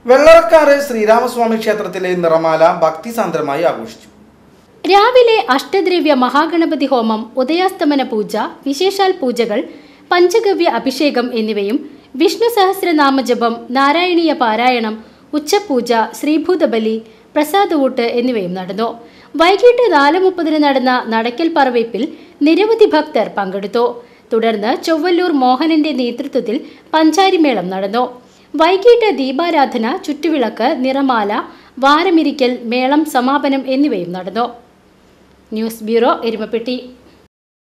വെള്ളറക്കാട് ശ്രീരാമസ്വാമി ക്ഷേത്രത്തിലെ നിറമാല ഭക്തിസാന്ദ്രമായി ആഘോഷിച്ചു രാവിലെ അഷ്ടദ്രവ്യ മഹാഗണപതി ഹോമം ഉദയാസ്തമന പൂജ വിശേഷാൽ പൂജകൾ പഞ്ചഗവ്യ അഭിഷേകം എന്നിവയും വിഷ്ണു സഹസ്രനാമജപം നാരായണീയ പാരായണം ഉച്ചപൂജ ശ്രീഭൂതബലി പ്രസാദവൂട്ട് എന്നിവയും നടന്നു വൈകിട്ട് നാല് മുപ്പതിന് നടന്ന നടക്കൽ പറവയ്പിൽ നിരവധി ഭക്തർ പങ്കെടുത്തു തുടർന്ന് ചൊവ്വല്ലൂർ മോഹനന്റെ നേതൃത്വത്തിൽ പഞ്ചാരിമേളം നടന്നു വൈകിട്ട് ദീപാരാധന ചുറ്റുവിളക്ക് നിറമാല വാരമിരിക്കൽ മേളം സമാപനം എന്നിവയും നടന്നു ന്യൂസ് ബ്യൂറോ എരുമപ്പെട്ടി